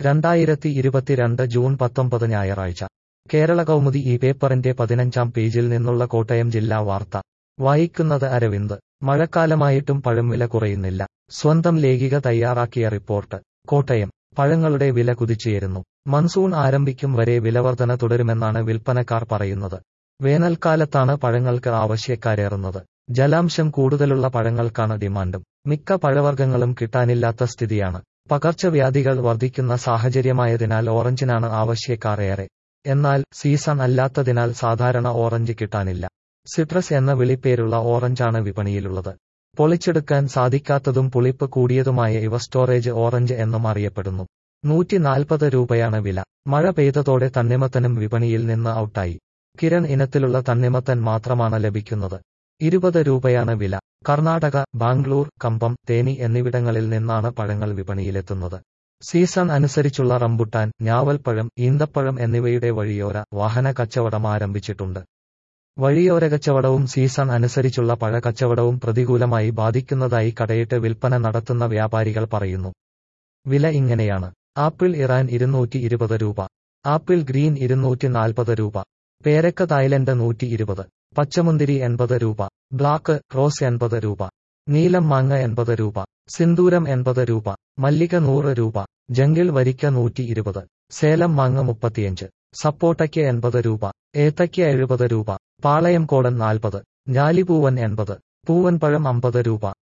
രണ്ടായിരത്തി ഇരുപത്തിരണ്ട് ജൂൺ പത്തൊമ്പത് ഞായറാഴ്ച കേരള കൗമുദി ഈ പേപ്പറിന്റെ പതിനഞ്ചാം പേജിൽ നിന്നുള്ള കോട്ടയം ജില്ലാ വാർത്ത വായിക്കുന്നത് അരവിന്ദ് മഴക്കാലമായിട്ടും പഴം വില കുറയുന്നില്ല സ്വന്തം ലേഖിക തയ്യാറാക്കിയ റിപ്പോർട്ട് കോട്ടയം പഴങ്ങളുടെ വില കുതിച്ചുയരുന്നു മൺസൂൺ ആരംഭിക്കും വരെ വിലവർധന തുടരുമെന്നാണ് വിൽപ്പനക്കാർ പറയുന്നത് വേനൽക്കാലത്താണ് പഴങ്ങൾക്ക് ആവശ്യക്കാരേറുന്നത് ജലാംശം കൂടുതലുള്ള പഴങ്ങൾക്കാണ് ഡിമാൻഡും മിക്ക പഴവർഗ്ഗങ്ങളും കിട്ടാനില്ലാത്ത സ്ഥിതിയാണ് പകർച്ചവ്യാധികൾ വർദ്ധിക്കുന്ന സാഹചര്യമായതിനാൽ ഓറഞ്ചിനാണ് ആവശ്യക്കാർ ഏറെ എന്നാൽ സീസൺ അല്ലാത്തതിനാൽ സാധാരണ ഓറഞ്ച് കിട്ടാനില്ല സിട്രസ് എന്ന വിളിപ്പേരുള്ള ഓറഞ്ചാണ് വിപണിയിലുള്ളത് പൊളിച്ചെടുക്കാൻ സാധിക്കാത്തതും പുളിപ്പ് കൂടിയതുമായ ഇവ സ്റ്റോറേജ് ഓറഞ്ച് എന്നും അറിയപ്പെടുന്നു നൂറ്റി നാൽപ്പത് രൂപയാണ് വില മഴ പെയ്തതോടെ തണ്ണിമത്തനും വിപണിയിൽ നിന്ന് ഔട്ടായി കിരൺ ഇനത്തിലുള്ള തണ്ണിമത്തൻ മാത്രമാണ് ലഭിക്കുന്നത് ഇരുപത് രൂപയാണ് വില കർണാടക ബാംഗ്ലൂർ കമ്പം തേനി എന്നിവിടങ്ങളിൽ നിന്നാണ് പഴങ്ങൾ വിപണിയിലെത്തുന്നത് സീസൺ അനുസരിച്ചുള്ള റംബുട്ടാൻ ഞാവൽപ്പഴം ഈന്തപ്പഴം എന്നിവയുടെ വഴിയോര വാഹന കച്ചവടം ആരംഭിച്ചിട്ടുണ്ട് വഴിയോര കച്ചവടവും സീസൺ അനുസരിച്ചുള്ള പഴ കച്ചവടവും പ്രതികൂലമായി ബാധിക്കുന്നതായി കടയിട്ട് വിൽപ്പന നടത്തുന്ന വ്യാപാരികൾ പറയുന്നു വില ഇങ്ങനെയാണ് ആപ്പിൾ ഇറാൻ ഇരുന്നൂറ്റി ഇരുപത് രൂപ ആപ്പിൾ ഗ്രീൻ ഇരുന്നൂറ്റി നാൽപ്പത് രൂപ പേരക്ക തായ്ലൻഡ് നൂറ്റി ഇരുപത് പച്ചമുന്തിരി എൺപത് രൂപ ബ്ലാക്ക് റോസ് എൺപത് രൂപ നീലം മാങ്ങ എൺപത് രൂപ സിന്ദൂരം എൺപത് രൂപ മല്ലിക നൂറ് രൂപ ജംഗിൾ വരിക്ക നൂറ്റി ഇരുപത് സേലം മാങ്ങ മുപ്പത്തിയഞ്ച് സപ്പോട്ടയ്ക്ക് എൺപത് രൂപ ഏത്തയ്ക്ക എഴുപത് രൂപ പാളയം കോടൻ നാൽപ്പത് ഞാലിപൂവൻ എൺപത് പൂവൻ പഴം അമ്പത് രൂപ